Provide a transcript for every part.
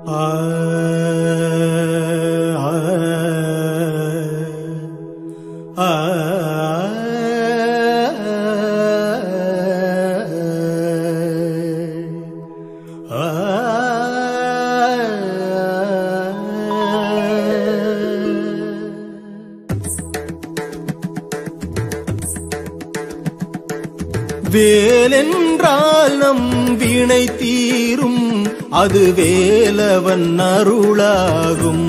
ஆ ஆ வேலென்றால் நம் வினை தீரும் அது வேலவன் அருளாகும்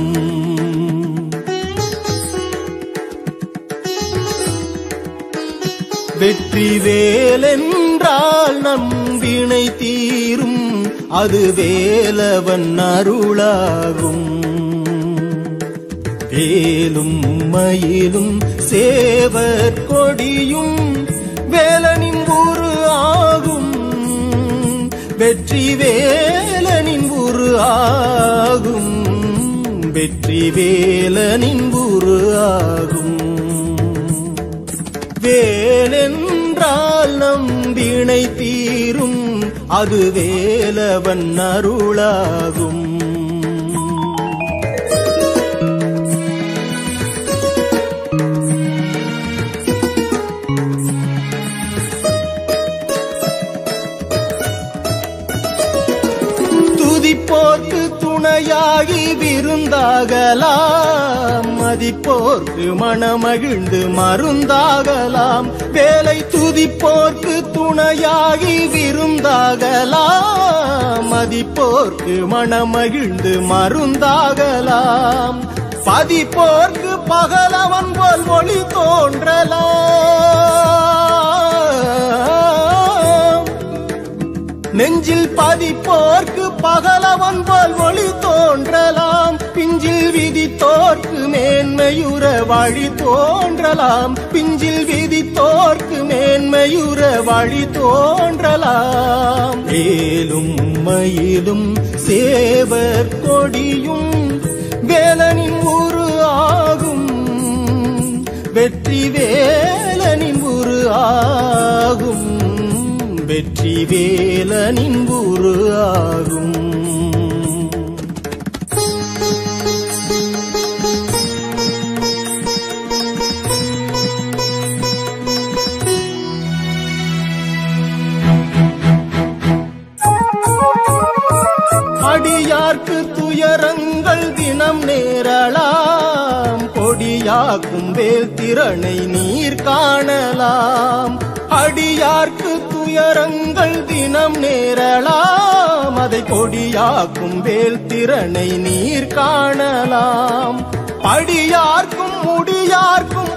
வெற்றி வேலென்றால் நம் வினை தீரும் அது வேலவன் அருளாகும் வேலும் மயிலும் சேவர் கொடியும் வேலனின் உரு ஆகும் வெற்றி வேலனின் உரு ஆகும் வெற்றி வேலனின் உரு ஆகும் வேலென்றால் நம் வினை தீரும் அது வேலவன் அருளாகும் துதிப்போர்க்கு துணையாகி விருந்தாகலாம் மதிப்போர்க்கு மனமகிழ்ந்து மருந்தாகலாம் வேலை துதிப்போர்க்கு துணையாகி விருந்தாகலாம் மதிப்போர்க்கு மனமகிழ்ந்து மருந்தாகலாம் பதிப்போர்க்கு பகலவன் போல் ஒளி தோன்றலாம் நெஞ்சில் பதிப்போர்க்கு பகலவன் போல் ஒளி தோன்றலாம் பிஞ்சில் விதித்தோர்க்கு மேன்மையுற வழி தோன்றலாம் பிஞ்சில் விதித்தோர்க்கு மேன்மையுற வழி தோன்றலாம் மேலும் மயிலும் சேவர் கொடியும் வேலனின் உரு ஆகும் வெற்றி வேலனின் உரு ஆகும் வெற்றி வேலனின் உரு ஆகும் அடியார்க்கு துயரங்கள் தினம் நேரலாம் கொடியாக்கும் வேல் திறனை நீர் காணலாம் அடியார்க்கு துயரங்கள் தினம் நேரலாம் அதை கொடியாக்கும் வேல் திறனை நீர் காணலாம் படியார்க்கும் முடியார்க்கும்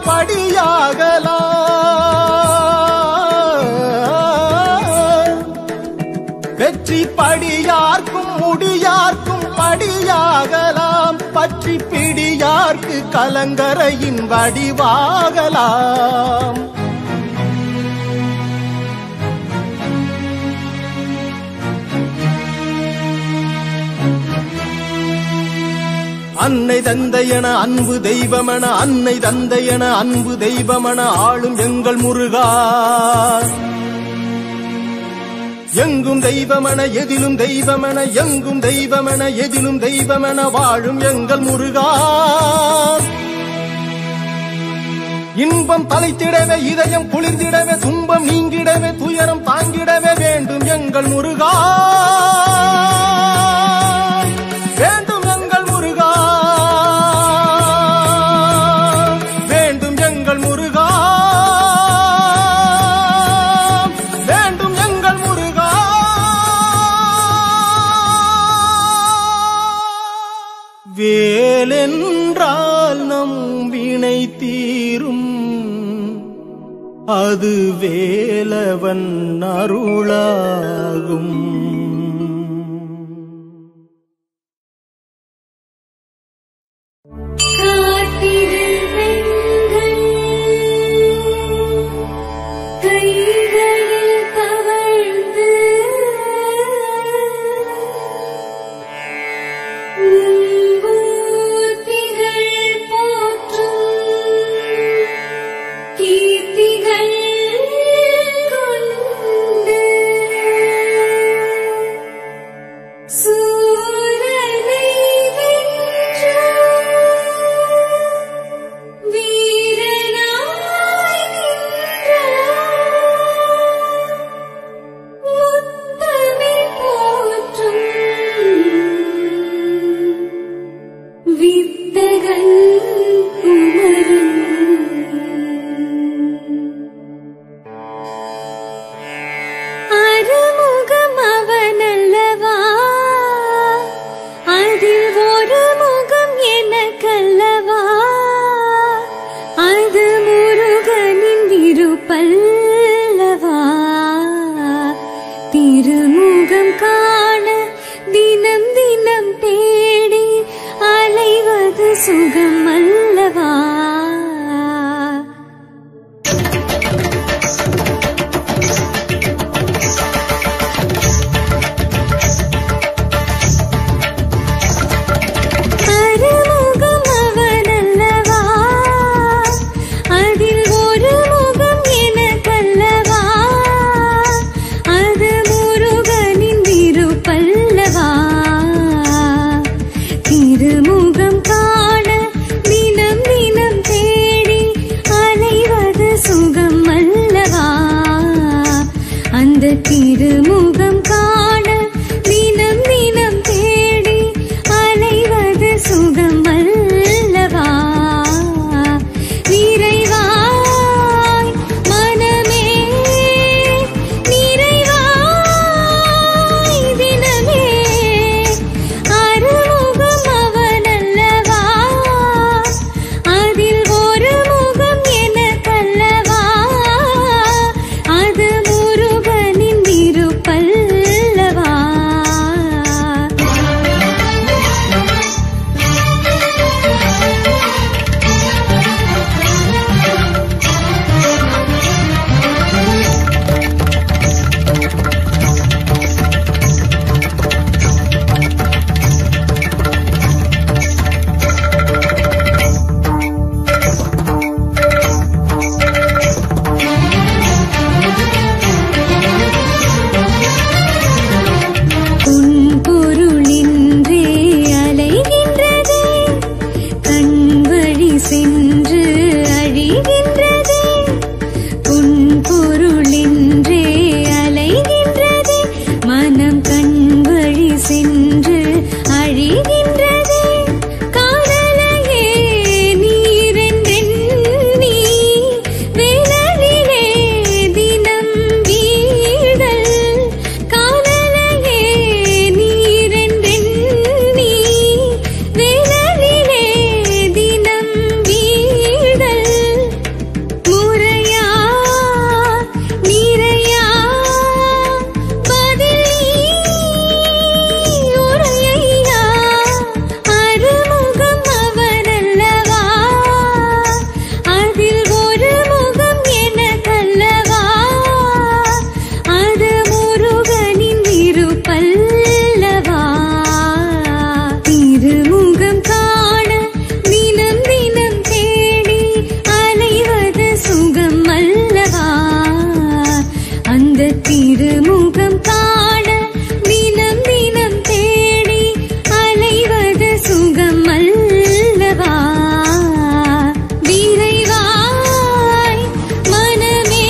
படியாகலாம் வெற்றி படியார்க்கும் முடியார்க்கும் படியாகலாம் பற்றி பிடியார்க்கு கலங்கரையின் வடிவாகலாம் அன்னை தந்தையன அன்பு தெய்வமென அன்னை தந்தையன அன்பு தெய்வமென ஆளும் எங்கள் முருகா எங்கும் தெய்வமென எதிலும் தெய்வமென எங்கும் தெய்வமென எதிலும் தெய்வமென வாழும் எங்கள் முருகா இன்பம் தலைத்திடவே இதயம் குளிர்ந்திடவே துன்பம் நீங்கிடவே துயரம் தாங்கிடவே வேண்டும் எங்கள் முருகா வேண்டும் எங்கள் முருகா வேண்டும் எங்கள் முருகா வேண்டும் எங்கள் முருகா வேலென்றால் நம் வினை தீரும் அது வேலவன் அருளாகும் காட்டில் பெண்கள் கைகளில் தவழ்ந்து மும்மூர்த்திகள் போற்றும் கீர்த்திகள் கொண்டு திருமுகம் காண தினம் தினம் தேடி அலைவது சுகம் அல்லவா அறுமுகம் அவனல்லவா அதில் ஒரு முகம் எனக்கல்லவா அது முருகனின் விருப்பல்லவா திருமுகம் காண தினம் தினம் தேடி அலைவது சுகம் அல்லவா அந்த திருமுகம் காண தினம் தினம் தேடி அலைவது சுகம் அல்லவா நிறைவாய் மனமே நிறைவாய் தினமே அறுமுகம் அவனல்லவா அதில் ஒரு முகம் எனக்கல்லவா அது முருகனின் விருப்பல்லவா உன் பொருளின்றே அலைகின்றதே கண் வழி சென்று அழிகின்றதே உன் பொருளின்றே அலைகின்றதே மனம் கண் வழி சென்று அழிகின்றதே காணலையே நீரென்றெண்ணி வேனலிலே தினம் வீழல் காணலையே நீரென்றெண்ணி வேனலிலே தினம் வீழல் முறையா நிறையா பதில் நீ உரையா அறுமுகம் அவனல்லவா அதில் ஒரு முகம் எனக்கல்லவா அது முருகனின் விருப்பல்லவா திருமுகம் காண தினம் தினம் தேடி அலைவது சுகம் அல்லவா அந்த திருமுகம் காண தினம் தினம் தேடி அலைவது சுகம் அல்லவா விரைவாய் மனமே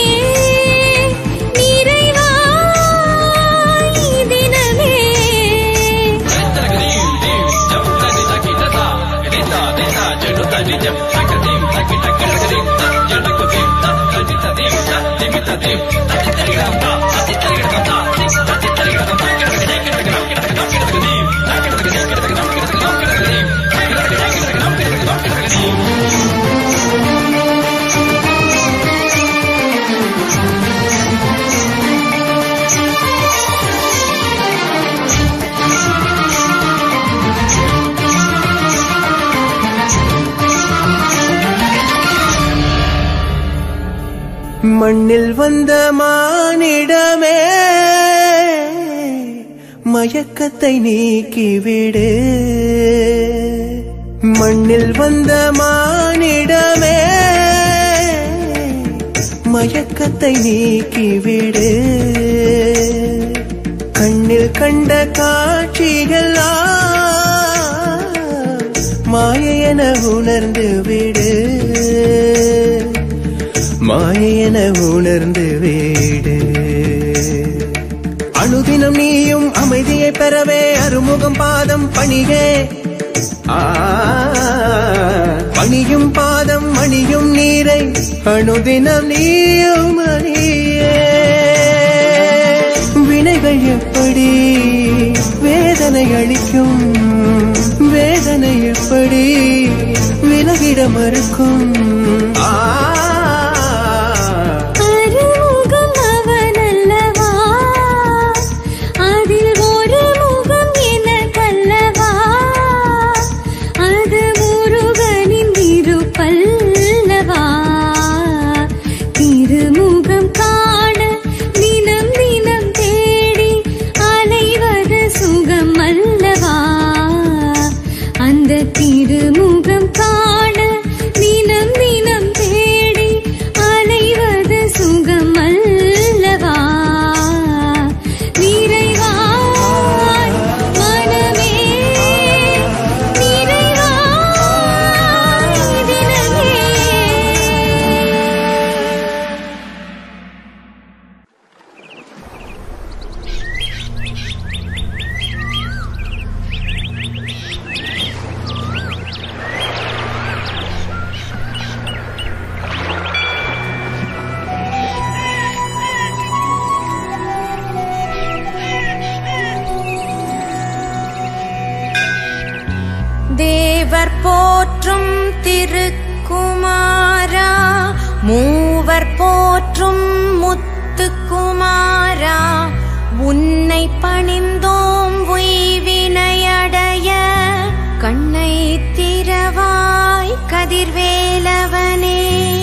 நிறைவாய் தினமே மண்ணில் வந்த மானிடமே மயக்கத்தை நீக்கிவிடு மண்ணில் வந்த மானிடமே மயக்கத்தை நீக்கிவிடு கண்ணில் கண்ட காட்சிகள் மாயென உணர்ந்து விடு மாயென உணர்ந்து வீடு அனுதினம் நீயும் அமைதியை பெறவே அருமுகம் பாதம் பணிகே ஆ, பணியும் பாதம் மணியும் நீரை அனுதினம் நீயும் அணியே வினைகள் எப்படி வேதனை அளிக்கும் வேதனை எப்படி விலகிட மறுக்கும் ஆ அறுமுகம் அவனல்லவா திருக்குமாரா மூவர் போற்றும் முத்துக்குமாரா உன்னை பணிந்தோம் உய்வினையடைய கண்ணை திறவாய் கதிர்வேலவனே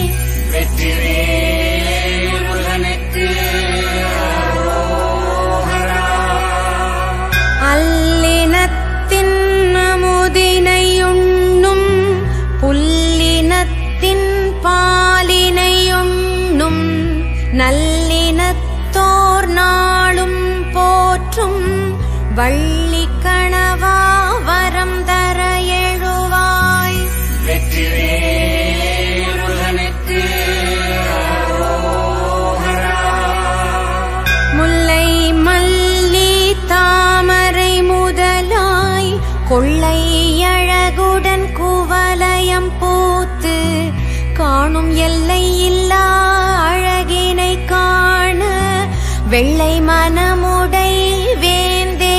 அல்லினத்தின் அமுதினையுண்ணும் புல்லினத்தின் பாலினையுண்ணும் நல்லினத்தோர் நாளும் போற்றும் வள்ளி கணவா வரம் தர எழுவாய் முல்லை மல்லி தாமரை முதலாய் கொள்ளை அழகுடன் குவலயம் பூத்து காணும் எல்லை இல்லா அழகினை காண வெள்ளை மனமுடை வேந்தே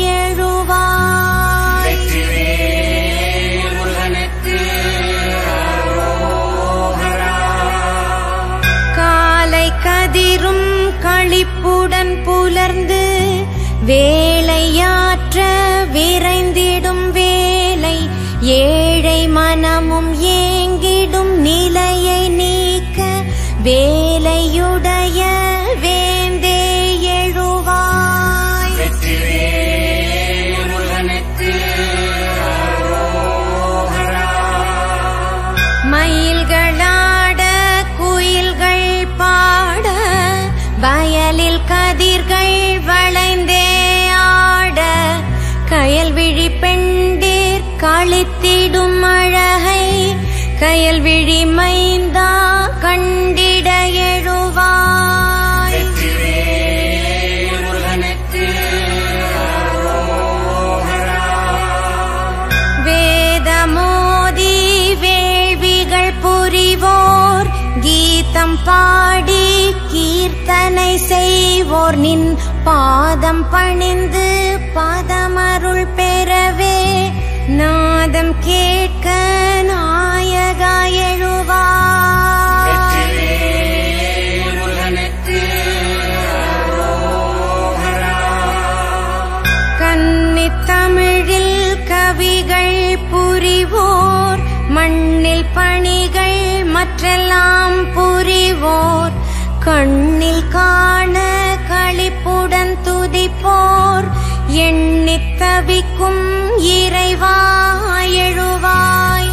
எழுவாய் காலை கதிரும் களிப்புடன் புலர்ந்து வேலையாற்ற விரைந்திடும் வேலை ஏழை மனமும் ஏங்கிடும் நிலையை நீக்க வேலையுடைய வேந்தே எழுவாய் மயில்களாட குயில்கள் பாட வயலில் கதிர்கள் வளைந்தே ஆட கயல் விழி பெண்டீர் களித்திடும் அழகை கயல் விழி மைந்தா கண்டிட எழுவாய் வேதமோதி வேள்விகள் புரிவோர் கீதம் பாடி கீர்த்தனை செய்வோர் நின் பாதம் பணிந்து பாதமருள் பெறவே நாதம் கேட்க நாயகா எழுவாய் கன்னித் தமிழில் கவிகள் புரிவோர் மண்ணில் பணிகள் மற்றெல்லாம் புரிவோர் கண்ணில் காண களிப்புடன் துதிப்போர் எண்ணித் தவிக்கும் இறைவா எழுவாய்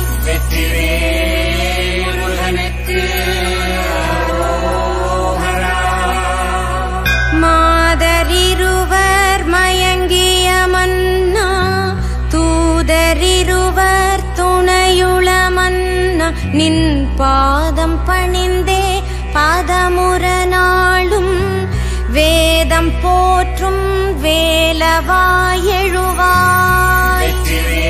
மாதரிருவர் மயங்கிய மன்னா தூதரிருவர் துணையுள மன்னா நின் பாதம் பணிந்தே பாதமுற நாளும் வேதம் போற்றும் வேலவா எழுவாய்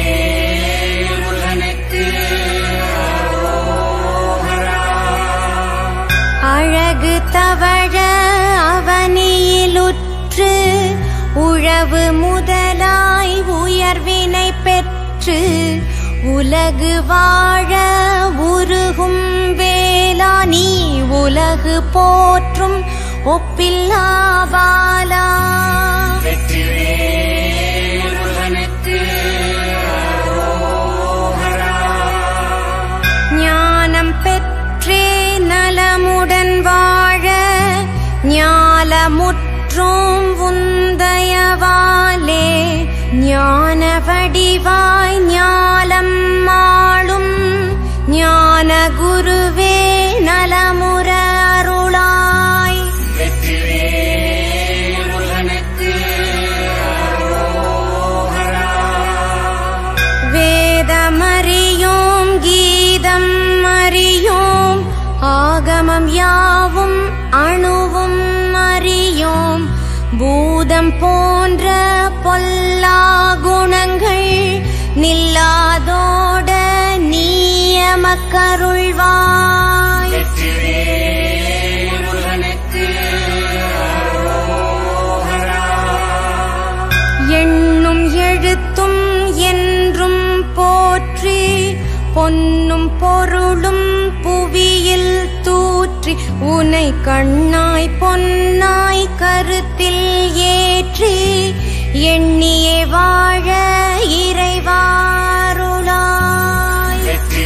அழகு தவழ அவனியிலுற்று உழவு முதலாய் உயர்வினை பெற்று உலகு வாழ உருகும் வேளா நீ உலகு போற்றும் ஒப்பில்லாவாலா ஞானம் பெற்றே நலமுடன் வாழ ஞாலமுற்றும் உந்தயவாலே ஞான வடிவாய் ஞாலம் மாளும் ஞான குருவே நலமுற அருளாய் வேதமறியோம் கீதம் அறியோம் ஆகமம் யாவும் அணுவும் அறியோம் பூதம் போன்ற பொல்லா குணங்கள் நில்லாதோட நீயமக்கருள்வாய் எண்ணும் எழுத்தும் என்றும் போற்றி பொன் பொன்னும் பொருளும் புவியில் தூற்றி உனை கண்ணாய் பொன்னாய் கருத்தில் ஏற்றி எண்ணியே வாழ இறைவாருளாய்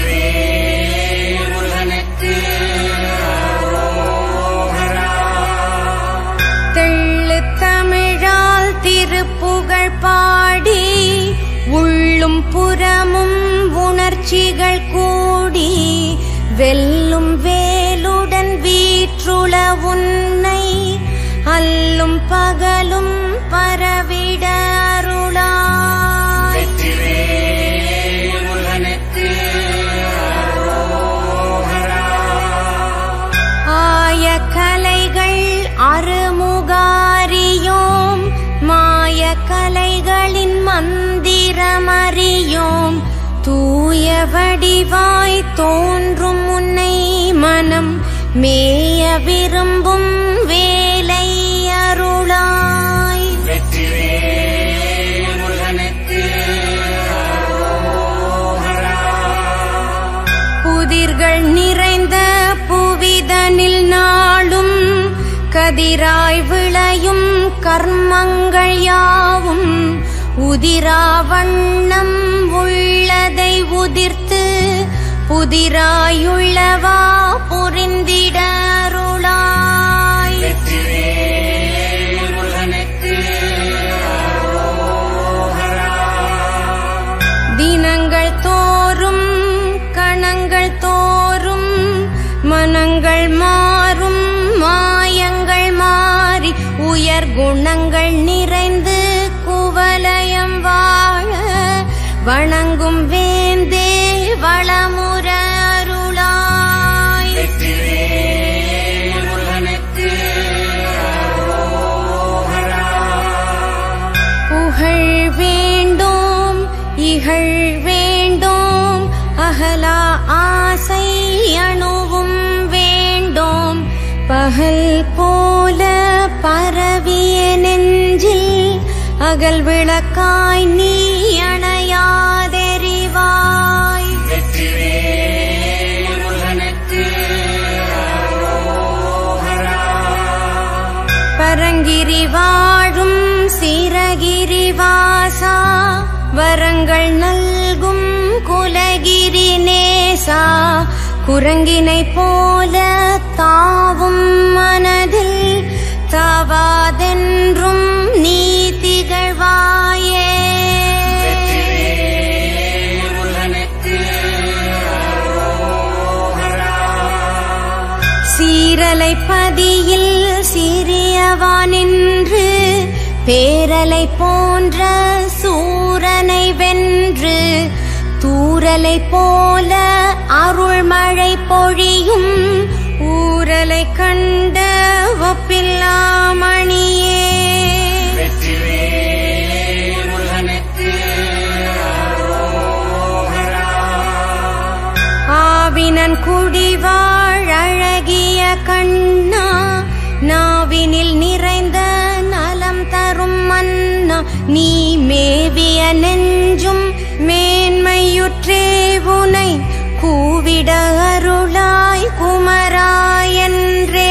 தெள்ளு தமிழால் திருப்புகழ் பாடி உள்ளும் புறமும் உணர்ச்சிகள் கூடி வெல்லும் வேலுடன் வீற்றுள உன்னை அல்லும் பகலும் பரவிட அருளாய் ஆய கலைகள் அருமுகாரியோம் மாய கலைகளின் மந்திரமறியோம் தூய வடிவாய் தோன்றும் உன்னை மனம் மேய விரும்பும் வேலை அருளாய் புதிர்கள் நிறைந்த புவிதனில் நாளும் கதிராய் விளையும் கர்மங்கள் யாவும் உதிரா வண்ணம் உள்ளதை உதிர்த்து புதிராயுள்ளவா புரிந்திட அருளாய் தினங்கள் தோறும் கணங்கள் தோறும் மனங்கள் மாறும் மாயங்கள் மாறி உயர் குணங்கள் நிறைந்து குவலயம் வாழ வணங்கும் வேந்தே வளமுற அருளாய் புகழ் வேண்டோம் இகழ் வேண்டோம் அகலா ஆசை அணுவும் வேண்டோம் பகல் போல பரவிய நெஞ்சில் அகல் விளக்காய் நீ அணையாதெறிவாய் பரங்கிரி வாழும் சிறகிரி வாசா வரங்கள் நல்கும் குலகிரி நேசா குரங்கினை போல தாவும் மனதில் தாவாதென்றும் நீ திகழ்வாயே சீரலை பதியில் சிறியவா நின்று பேரலை போன்ற சூரனை வென்று தூரலை போல அருள்மழை பொழியும் ஊரலை கண்ட ஒப்பில்லாமணியே ஆவினன் குடிவாழ் அழகிய கண்ணா நாவினில் நிறைந்த நலம் தரும் மன்னா நீ மேவிய நெஞ்சும் மேன்மையுற்றே உனை கூவிட அருளாய் குமராயன்றே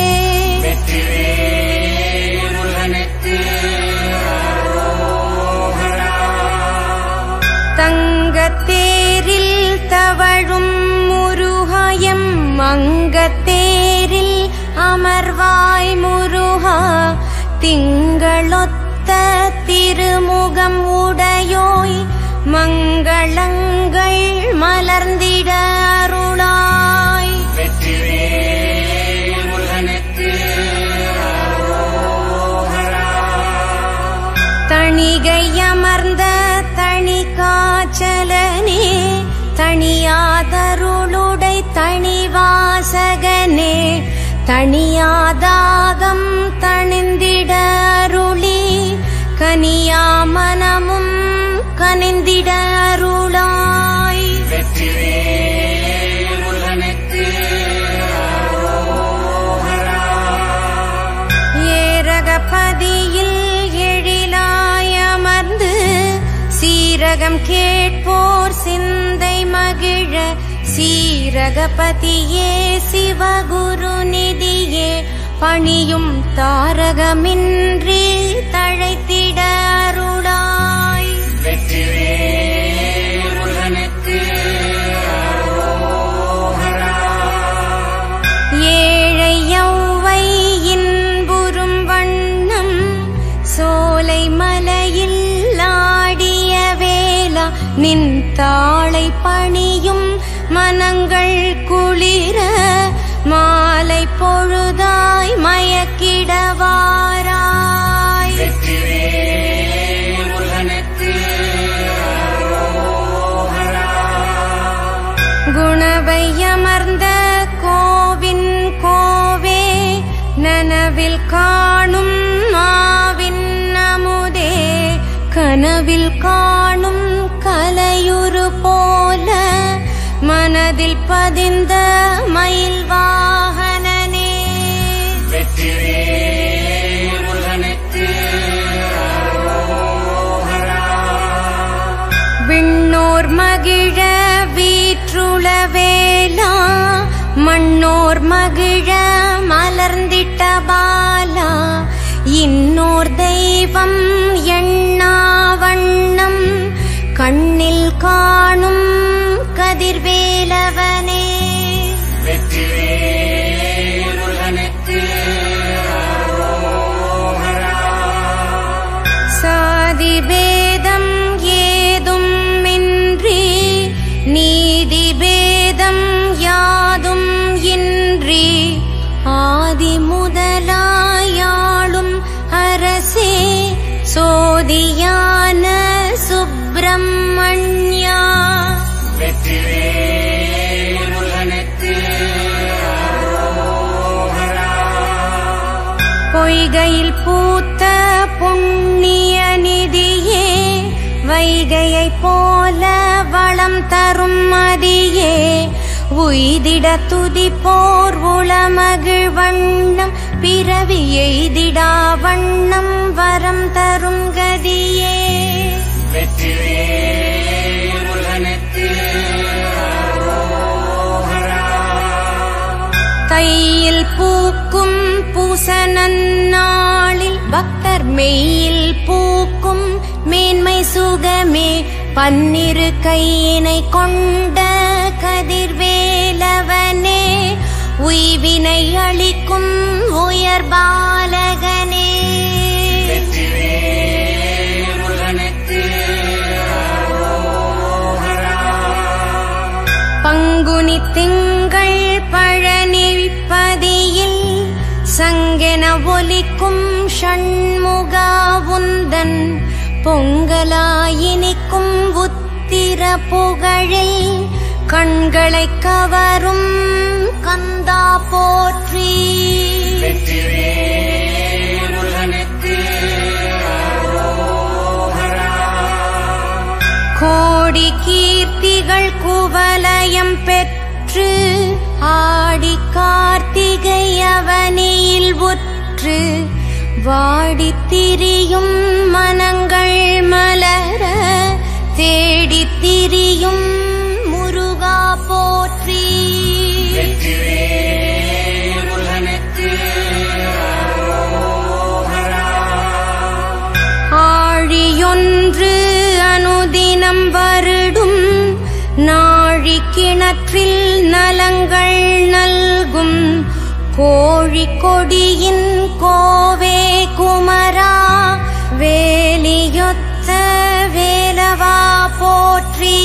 தங்கத்தேரில் தவழும் முருகாயம் மங்கத்தேரில் அமர்வாய் முருகா திங்களொத்த திருமுகம் உடையோய் மங்களங்கள் மலர்ந்திட அருளாய் தணிகை அமர்ந்த தனி காச்சலனே தனியாதருளுடை தனிவாசகனே தனியாதாகம் தணிந்திட அருளி கனியா மனமும் கனிந்திட அருளாய் ஏரகபதியில் எழிலாய் அமர்ந்து சீரகம் கேட்போர் சிந்தை மகிழ சீரகபதியே சிவகுரு நிதியே பணியும் தாரகமின்றி தழைத்திட அருளாய் ஏழை யௌவை இன்புறும் வண்ணம் சோலை மலையில் ஆடிய வேளா நின் தாளை பணியும் மனங்கள் குளிர மாலை பொழுதாய் மயக்கிடவாராய் குணவையமர்ந்த கோவின் கோவே நனவில் காணும் மாவின் அமுதே கனவில் காணும் கலையுரு போல மனதில் பதிந்த மயில் வாகனனே விண்ணோர் மகிழ வீற்றுள வேளா மண்ணோர் மகிழ மலர்ந்திட்ட பாலா இன்னோர் தெய்வம் எண்ணா வண்ணம் கண்ணில் காணும் கதிர்வேலவனே சாதி பேதம் ஏதும் இன்றி நீதி பேதம் யாதும் இன்றி ஆதி முதலாயாளும் அரசே சோதியான சுப்பிரமணியா பொய்கையில் பூத்த புண்ணிய நிதியே வைகையைப் போல வளம் தரும் மதியே உய்திட துதிப்போர் உளமகிழ் வண்ணம் பிறவி எய்திடா வண்ணம் வரம் தரும் கதியே தையில் பூக்கும் பூசனன்னாளில் பக்தர் மெய்யில் பூக்கும் மேன்மை சுகமே பன்னிரு கையினை கொண்ட கதிர்வேலவனே உய்வினை அளிக்கும் உயர் பாலகனே பங்குனி திங்கள் பழனிப்பதியில் சங்கென ஒலிக்கும் ஷண்முகா உந்தன் பொங்கலாயினிக்கும் உத்திர புகழில் கண்களை கவரும் கந்தா போற்றி கோடி கீர்த்திகள் குவலயம் பெற்று ஆடி கார்த்திகை அவனியில் உற்று வாடித் திரியும் மனங்கள் மலர தேடித் திரியும் முருகா போற்றி ஆழியொன்று அனுதினம் வருடும் நாழி கிணற்றில் நலங்கள் நல்கும் கோழி கொடியின் கோவே குமரா வேலியொத்த வேலவா போற்றி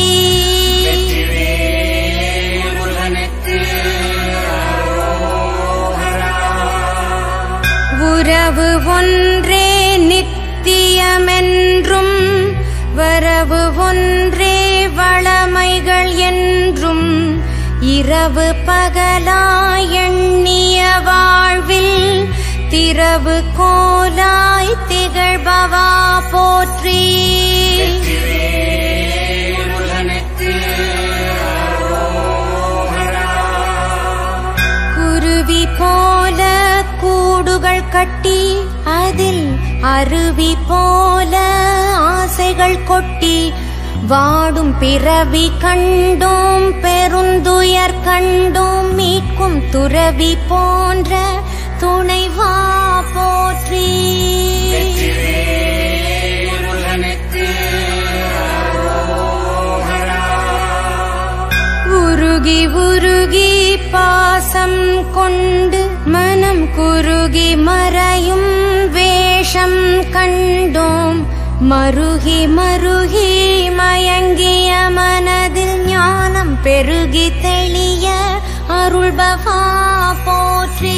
உறவு ஒன்றே நித்தியமென்றும் வரவு ஒன்றே வளமைகள் என்றும் இரவு பகலாய் எண்ணிய வாழ்வில் திரவு கோலாய் திகழ்பவா போற்றி குருவி போல கூடுகள் கட்டி அதில் அருவி போல ஆசைகள் கொட்டி வாடும் பிறவி கண்டோம் பெருந்துயர் கண்டோம் மீட்கும் துறவி போன்ற துணைவா போற்றி உருகி உருகி பாசம் கொண்டு மனம் குருகி மறையும் வேஷம் கண்டோம் மருகி மருகி மயங்கிய மனதில் ஞானம் பெருகி தெளிய அருள்பவா போற்றி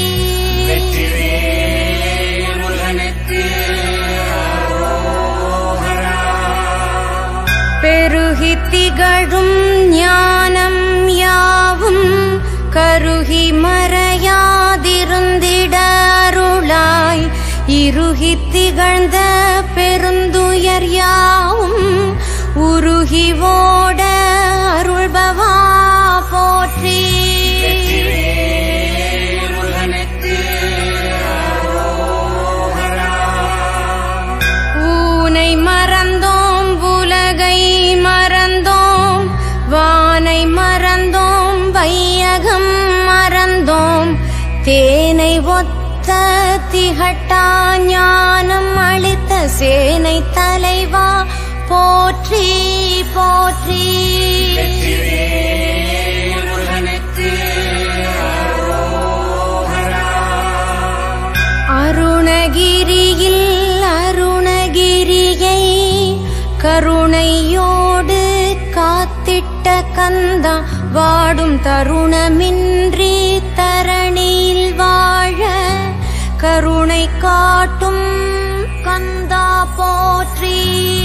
பெருகி திகழும் ஞானம் யாவும் கருகி மறையாதிருந்திட அருளாய் இருகி திகழ்ந்த பெருந்துயர் யாவும் உருகி ஓட அருள்பவா போற்றி ஊனை மறந்தோம் உலகை மறந்தோம் வானை மறந்தோம் வையகம் மறந்தோம் தேனை ஒத்த திகட்டா ஞானம் அளித்த சேனை தலைவா போற்றி போற்றி அருணகிரியில் அருணகிரியை கருணையோடு காத்திட்ட கந்தா வாடும் தருணமின்றி தரணியில் வாழ கருணை காட்டும் கந்தா போற்றி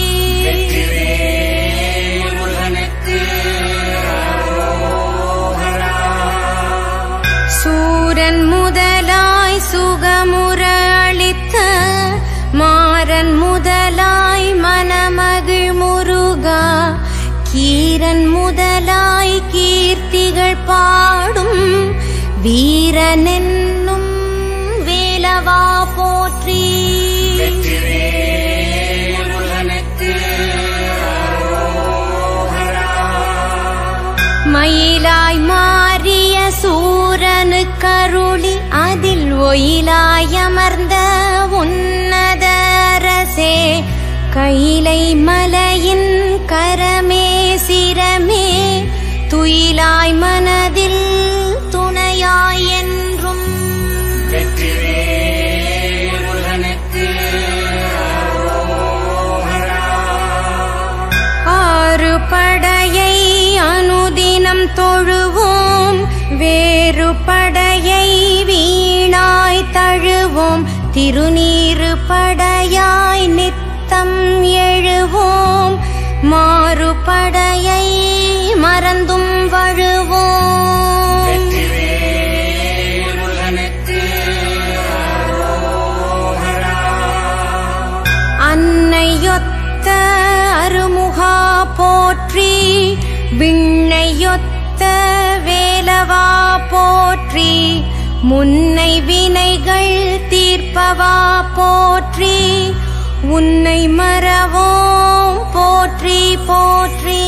சூரன் முதலாய் சுகமுற அளித்த மாறன் முதலாய் மனமகிழ் முருகா கீரன் முதலாய் கீர்த்திகள் பாடும் வீரனென்னும் வேலவா போற்றி மயிலாய் மாறிய சூரனு கருளி அதில் ஒயிலாய் அமர்ந்த உன்னதரசே கைலை மலையின் கரமே சிரமே துயிலாய் மனதில் துணையாய் என்றும் ஆறு படையை அனுதினம் தொழுவோம் வேறு படையை வீணாய் தழுவோம் திருநீறு படையாய் நித்தம் எழுவோம் மாறு படையை மறந்தும் வழுவோம் அன்னையொத்த அருமுகா போற்றி விண்ணையொத்த வேலவா போற்றி முன்னை வினைகள் தீர்ப்பவா போற்றி உன்னை மறவோம் போற்றி போற்றி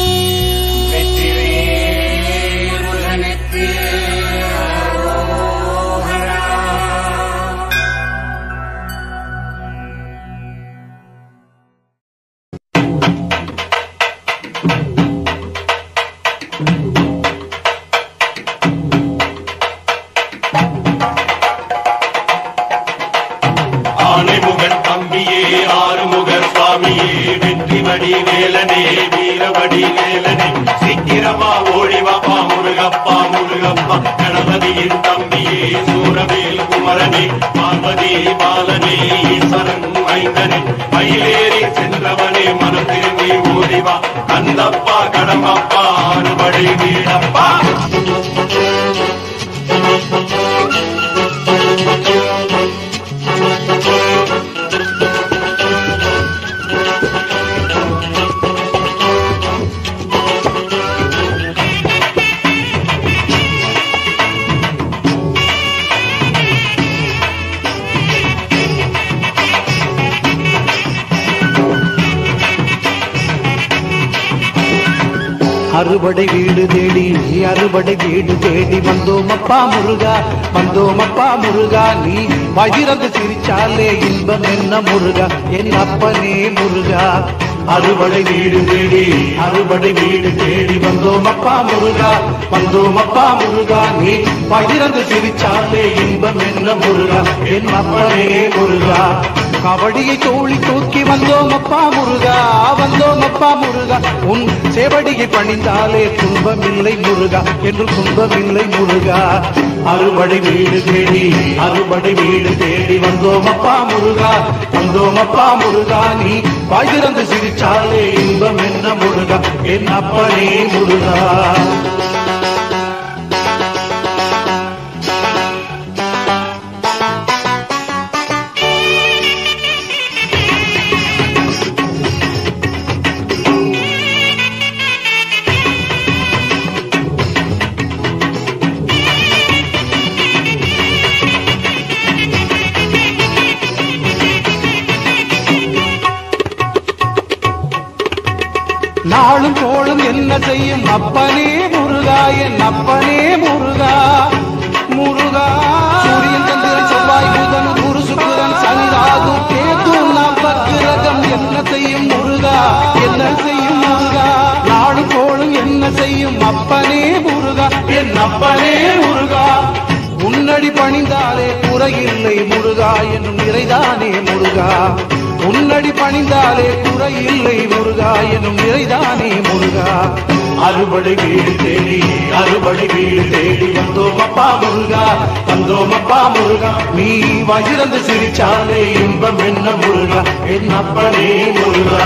ஆனைமுகன் தம்பியே ஆறுமுகர் சுவாமியே வெற்றிவடி வேலனே வீரவடி வேலனே சீக்கிரமா ஓடிவாப்பா முருகப்பா முருகப்பா கணபதியின் தம்பியே சூரவேல் குமரனே பார்வதி பாலனே ஈஸ்வரன் மைந்தனே மயிலேறி சென்றவனே மனம் திரும்பி ஓடிவா கந்தப்பா கடம்பப்பா அறுபடை வீடப்பா அறுபடை வீடு தேடி அறுபடை வீடு தேடி வந்தோம் அப்பா முருகா வந்தோம் அப்பா முருகா நீ வஜிரந்து சிரிச்சாலே இன்பம் என்ன முருகா என் அப்பனே முருகா அறுபடை வீடு தேடி அறுபடை வீடு தேடி வந்தோம் அப்பா முருகா வந்தோம் அப்பா முருகா நீ பகிரந்து சிரிச்சாலே இன்பம் என்ன முருகா என் அப்பனே முருகா கபடியை தோழி தூக்கி வந்தோம் அப்பா முருகா வந்தோம் அப்பா முருகா உன் சேவடியை பணிந்தாலே துன்பம் இல்லை முருகா என்று துன்பம் இல்லை முருகா அறுபடை வீடு தேடி அறுபடை வீடு தேடி வந்தோம் அப்பா முருகா வந்தோம் அப்பா முருகா நீ வாய்திறந்து சிரிச்சாலே இன்பம் என்ன முருகா என் அப்பனே முருகா நாளும் கோளும் என்ன செய்யும் அப்பனே முருகா என் அப்பனே முருகா முருகா சூரியன் சந்திரன் செவ்வாய் புதன் குரு சுக்கிரன் சனி ராகு கேது நவக்கிரகம் என்ன செய்யும் முருகா என்ன செய்யும் முருகா நாளும் கோளும் என்ன செய்யும் அப்பனே முருகா என் அப்பனே முருகா உன்னடி பணிந்தாலே குறையில்லை முருகா என்னும் நிறைதானே முருகா உன்னடி பணிந்தாலே குறையில்லை முருகா என்னும் நிறைதானே முருகா அறுபடை வீடு தேடி அறுபடை வீடு தேடி வந்தோம் அப்பா முருகா வந்தோம் அப்பா முருகா நீ வஜிரந்து சிரிச்சாலே இன்பம் என்ன முருகா என் அப்பனே முருகா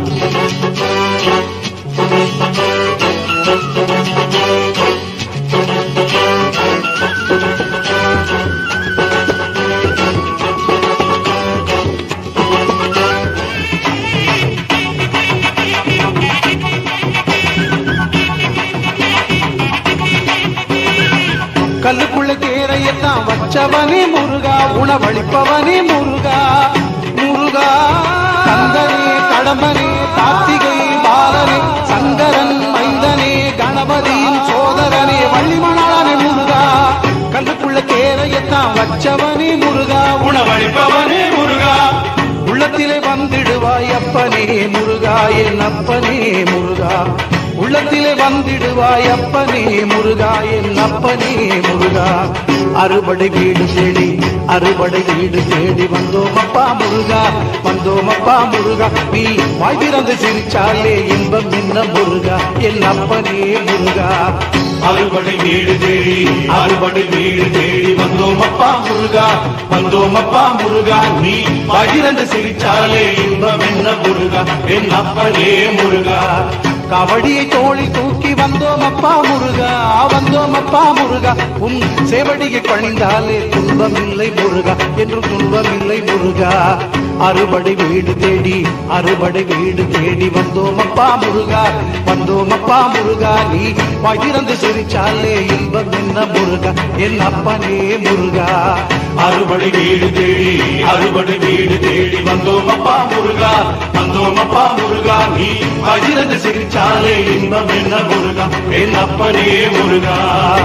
கல்லுக்குள்ள தேரையத்தான் வச்சவனே முருகா உணவளிப்பவனே முருகா முருகா கந்தனே கடம்பனே கார்த்திகை பாலனே சங்கரன் மைந்தனே கணபதியின் சோதரனே வள்ளிமணாளனே முருகா கல்லுக்குள்ள தேரையத்தான் வச்சவனே முருகா உணவளிப்பவனே முருகா உள்ளத்திலே வந்திடுவாய் அப்பனே முருகா என் அப்பனே முருகா உள்ளத்திலே வந்திடுவாய் அப்பனே முருகா என் அப்பனே முருகா அறுபடை வீடு தேடி அறுபடை வீடு தேடி வந்தோம் அப்பா முருகா வந்தோம் அப்பா முருகா நீ வாய் திறந்து சிரிச்சாலே இன்பம் என்ன முருகா என் அப்பனே முருகா அறுபடை வீடு தேடி அறுபடை வீடு தேடி வந்தோம் அப்பா முருகா வந்தோம் அப்பா முருகா நீ பகிரந்து சிரிச்சாலே இன்பம் என்ன முருகா என் அப்பனே முருகா கபடியை தோழி தூக்கி வந்தோம் அப்பா முருகா வந்தோம் அப்பா முருகா உன் சேவடியை பணிந்தாலே துன்பம் இல்லை முருகா என்று துன்பம் இல்லை முருகா அறுபடை வீடு தேடி அறுபடை வீடு தேடி வந்தோம் அப்பா முருகா வந்தோம் அப்பா முருகா நீ பகிர்ந்து சிரிச்சாலே இன்பம் என்ன முருகா என் அப்பனே முருகா அறுபடை வீடு தேடி அறுபடை வீடு தேடி வந்தோம் அப்பா முருகா வந்தோம் அப்பா முருகா நீ பகிர்ந்து சிரிச்சாலே இன்பம் என்ன முருகா என் அப்பனே முருகா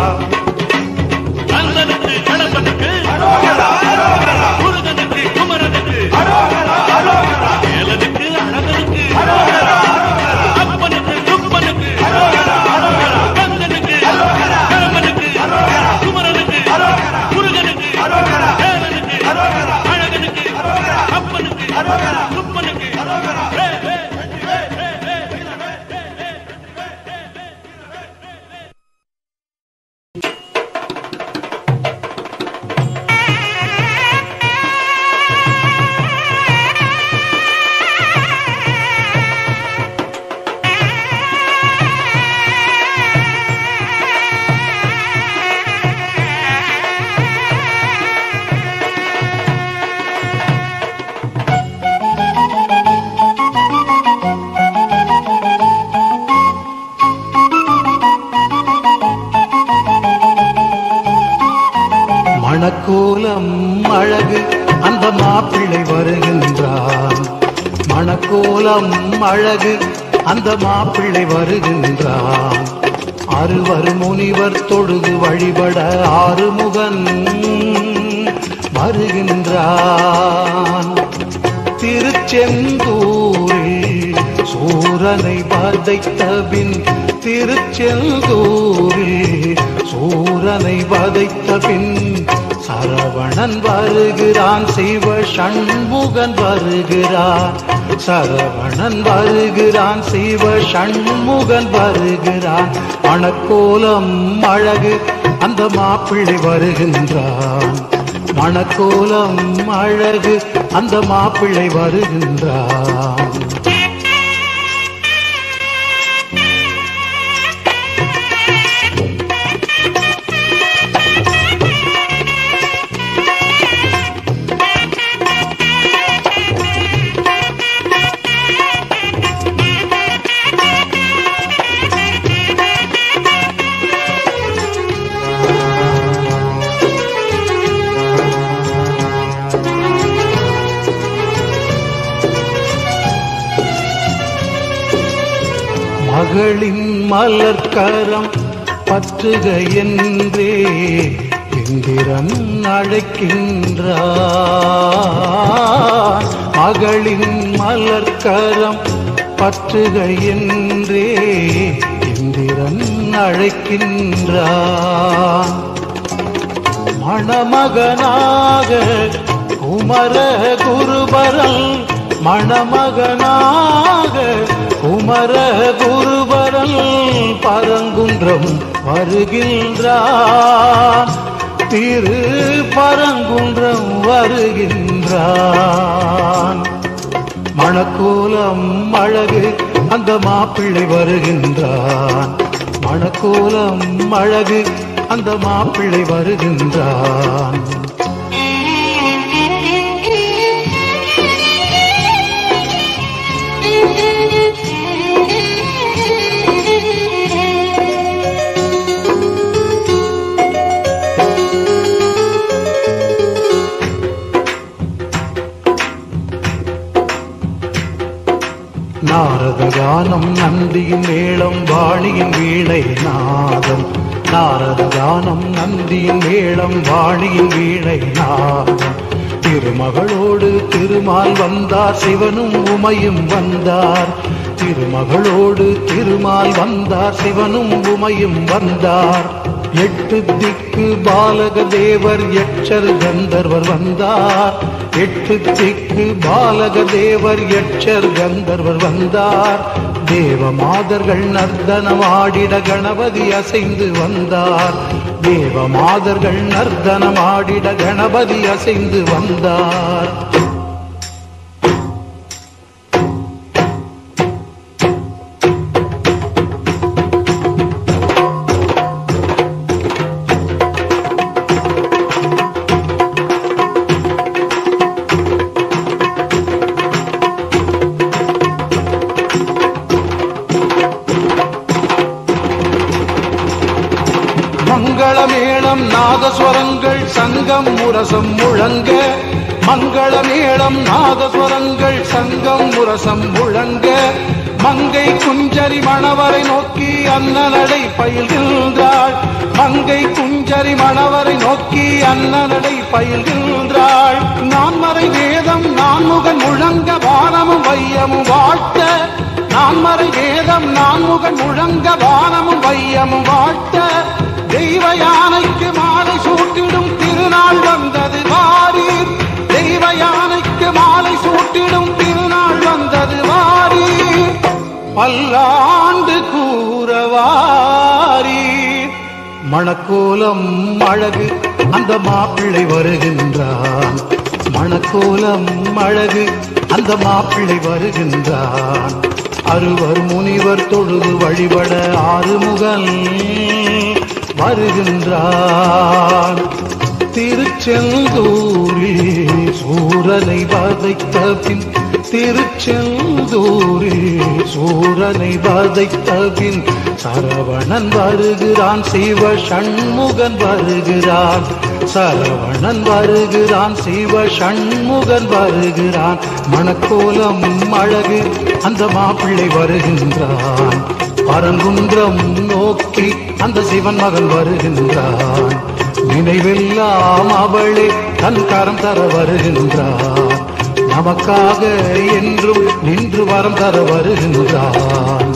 கந்தனுக்கு கடம்பனுக்கு முருகனுக்கு குமரனுக்கு வேலனுக்கு அழகனுக்கு அப்பனுக்கு குப்பனுக்கு கந்தனுக்கு கடம்பனுக்கு குமரனுக்கு முருகனுக்கு வேலனுக்கு அழகனுக்கு அப்பனுக்கு குப்பனுக்கு வே, வே, வே, வே, வே, வே, வே, வே. மணக்கோலம் அழகு அந்த மாப்பிள்ளை வருகின்றான் மணக்கோலம் அழகு அந்த மாப்பிள்ளை வருகின்றான் அறுவர் முனிவர் தொழுது வழிபட ஆறுமுகன் வருகின்றான் திருச்செந்தூரில் சூரனை வதைத்த பின் திருச்செந்தூரில் சூரனை வதைத்த பின் சரவணன் வருகிறான் சிவ சண்முகன் வருகிறான் சரவணன் வருகிறான் சிவ சண்முகன் வருகிறான் மணக்கோலம் அழகு அந்த மாப்பிள்ளை வருகின்றான் மணக்கோலம் அழகு அந்த மாப்பிள்ளை வருகின்றான் மகளின் மலர்க்கரம் பற்றுக என்றே இந்திரன் அழைக்கின்றான் மகளின் மலர்க்கரம் பற்றுக என்றே இந்திரன் அழைக்கின்றான் மணமகனாக குமர குருபரல் மணமகனாக குமர குருபரல் பரங்குன்றம் வருகின்றான் திரு பரங்குன்றம் வருகின்றான் மணக்கோலம் அழகு அந்த மாப்பிள்ளை வருகின்றான் மணக்கோலம் அழகு அந்த மாப்பிள்ளை வருகின்றான் நாரத கானம் நந்தியின் மேளம் வாணியின் வீணை நாதம் நாரத கானம் நந்தியின் மேளம் வாணியின் வீணை நாதம் திருமகளோடு திருமால் வந்தார் சிவனும் உமையும் வந்தார் திருமகளோடு திருமால் வந்தார் சிவனும் உமையும் வந்தார் எட்டு திக்கு பாலக தேவர் எச்சர் கந்தர்வர் வந்தார் எட்டு திக்கு பாலக தேவர் எச்சர் கந்தர்வர் வந்தார் தேவ மாதர்கள் நர்த்தனமாடிட கணபதி அசைந்து வந்தார் தேவ மாதர்கள் நர்த்தனமாடிட கணபதி அசைந்து வந்தார் மங்களமேளம் நாதஸ்வரங்கள் சங்கம் முரசம் முழங்க மங்களமேளம் நாதஸ்வரங்கள் சங்கம் முரசம் முழங்க மங்கை குஞ்சரி மணவரை நோக்கி அன்னநடை பயில்கின்றாள் மங்கை குஞ்சரி மணவரை நோக்கி அன்னநடை பயில்கின்றாள் நான்மறை வேதம் நான்முகன் முழங்க வானமும் வையமும் வாழ்த்த நான்மறை வேதம் நான்முகன் முழங்க வானமும் வையமும் வாழ்த்த தெய்வ யானைக்கு மாலை சூட்டிடும் திருநாள் வந்தது வாரீர் தெய்வ யானைக்கு மாலை சூட்டிடும் திருநாள் வந்தது வாரீர் பல்லாண்டு கூறவாரீர் மணக்கோலம் அழகு அந்த மாப்பிள்ளை வருகின்றான் மணக்கோலம் அழகு அந்த மாப்பிள்ளை வருகின்றான் அறுவர் முனிவர் தொழுது வழிபட ஆறுமுகன் வருகின்றான் திருச்செந்தூரில் சூரனை வதைத்த பின் திருச்செந்தூரில் சூரனை வதைத்த பின் சரவணன் வருகிறான் சிவ சண்முகன் வருகிறான் சரவணன் வருகிறான் சிவ சண்முகன் வருகிறான் மணக்கோலம் அழகு அந்த மாப்பிள்ளை வருகின்றான் பரங்குன்றம் நோக்கி அந்த சிவன் மகன் வருகின்றான் நினைவெல்லாம் அவளே தன் கரம் தர வருகின்றான் நமக்காக என்றும் நின்று வரம் தர வருகின்றான்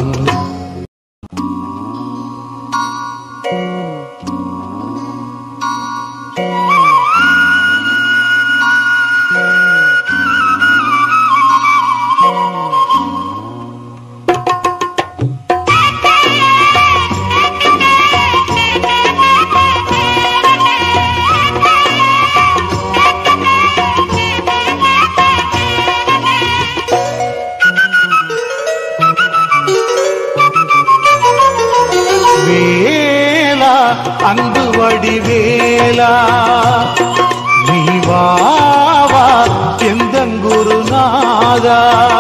வேலா அன்பு வடிவேலா நீ வா வா எந்தன் குருநாதா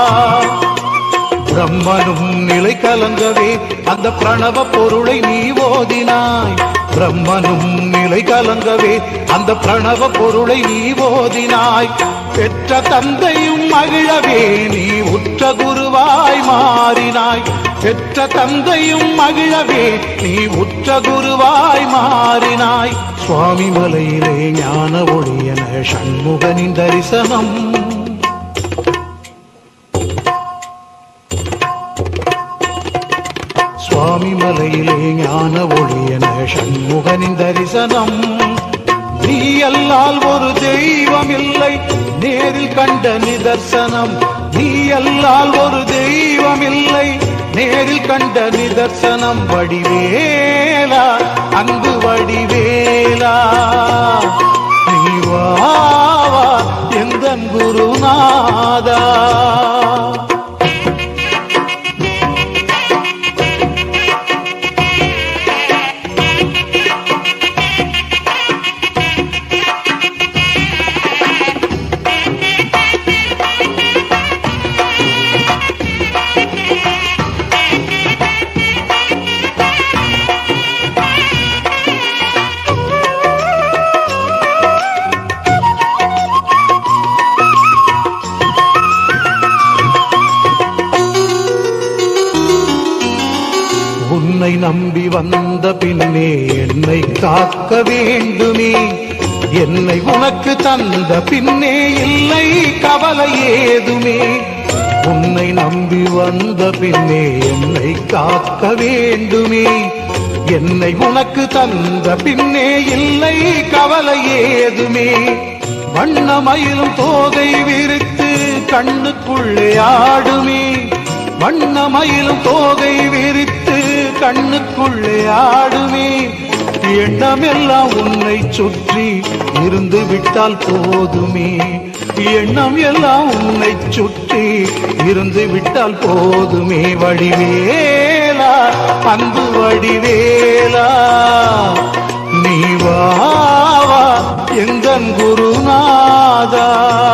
பிரம்மனும் நிலை கலங்கவே அந்த பிரணவ பொருளை நீ ஓதினாய் பிரம்மனும் நிலை கலங்கவே அந்த பிரணவ பொருளை நீ ஓதினாய் பெற்ற தந்தையும் மகிழவே நீ உற்ற குருவாய் மாறினாய் பெற்ற தந்தையும் மகிழவே நீ உற்ற குருவாய் மாறினாய் சுவாமி மலையிலே ஞான ஒளியன சண்முகனின் தரிசனம் சுவாமி மலையிலே ஞான ஒளியன சண்முகனின் தரிசனம் நீ அல்லால் ஒரு தெய்வம் இல்லை நேரில் கண்ட நிதர்சனம் நீ அல்லால் ஒரு தெய்வம் இல்லை நேரில் கண்ட நிதர்சனம் வடிவேலா அன்பு வடிவேலா நீ வா வா எந்தன் குருநாதா உன்னை நம்பி வந்த பின்னே என்னை காக்க வேண்டுமே என்னை உனக்கு தந்த பின்னே இல்லை கவலை ஏதுமே உன்னை நம்பி வந்த பின்னே என்னை காக்க வேண்டுமே என்னை உனக்கு தந்த பின்னே இல்லை கவலை ஏதுமே வண்ணமயிலும் தோகை விரித்து கண்ணுக்குள்ளே ஆடுமே வண்ணமயிலும் தோகை விரித்து கண்ணுக்குள்ளே ஆடுமே எண்ணமெல்லாம் உன்னை சுற்றி இருந்து விட்டால் போதுமே எண்ணம் எல்லாம் உன்னை சுற்றி இருந்து விட்டால் போதுமே வடிவேலா அன்பு வடிவேலா நீ வா வா எங்கன் குருநாதா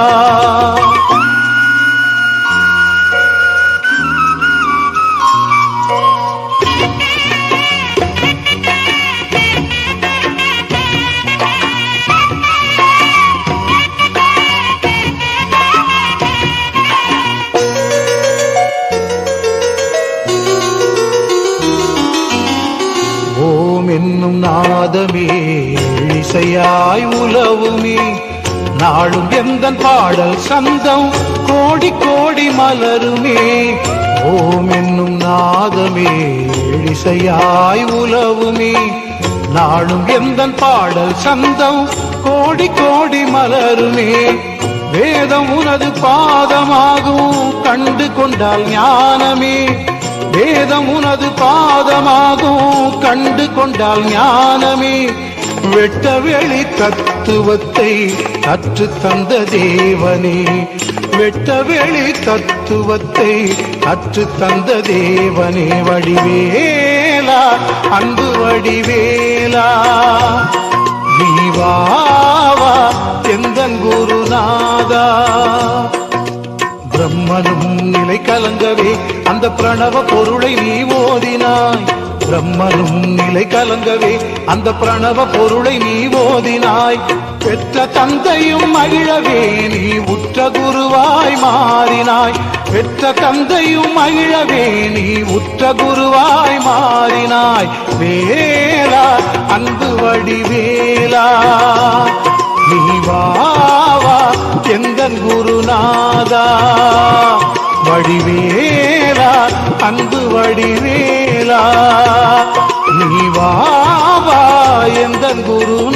ஓம் என்னும் நாதமே இசையாய் உலவுமே நாளும் எந்தன் பாடல் சந்தம் கோடி கோடி மலருமே ஓம் என்னும் நாதமே இசையாய் உலவுமே நாளும் எந்தன் பாடல் சந்தம் கோடி கோடி மலருமே வேதம் உனது பாதமாகும் கண்டு கொண்டால் ஞானமே வேதம் உனது பாதமாகும் கண்டு கொண்டால் ஞானமே வெட்ட வெளி தத்துவத்தை கற்று தந்த தேவனே வெட்ட வெளி தத்துவத்தை கற்று தந்த தேவனே வடிவேலா அன்பு வடிவேலா நீ வா வா எந்தன் குருநாதா பிரம்மனும் நிலை கலங்கவே அந்த பிரணவ பொருளை நீ ஓதினாய் பிரம்மனும் நிலை கலங்கவே அந்த பிரணவ பொருளை நீ ஓதினாய் பெற்ற தந்தையும் மகிழவே நீ உற்ற குருவாய் மாறினாய் பெற்ற தந்தையும் மகிழவே நீ உற்ற குருவாய் மாறினாய் வேலா அன்பு வடிவேலா நீ வாவா எங்கள் குருநாதா வடிவேலா அன்பு வடிவேலா நீ வாவா எங்கள் குருநாதா